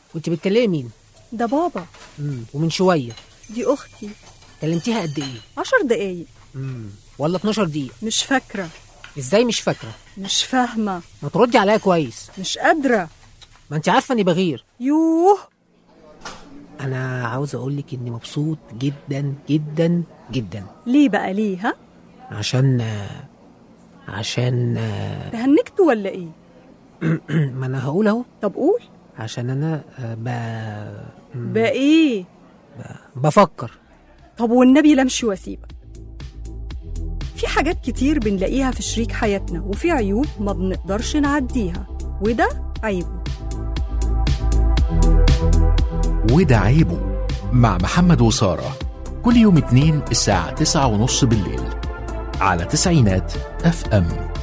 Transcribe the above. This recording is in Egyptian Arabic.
وانت بتكلمي مين ده بابا مم. ومن شويه دي أختي كلمتيها قد ايه عشر دقايق مم. ولا 12 دقيقه مش فاكرة ازاي مش فاكره مش فاهمة ما تردي عليا كويس مش قادرة ما انت عارفه اني بغير يوه انا عاوز اقول لك اني مبسوط جدا جدا جدا ليه بقى ليه ها عشان عشان تهنكت ولا ايه ما انا هقول اهو طب قول عشان انا آه، ب... بقى ايه بفكر طب والنبي لمشي واسيبك في حاجات كتير بنلاقيها في شريك حياتنا وفي عيوب ما بنقدرش نعديها وده عيبه وده عيبه مع محمد وسارة كل يوم اثنين الساعة تسعة ونص بالليل على تسعينات اف ام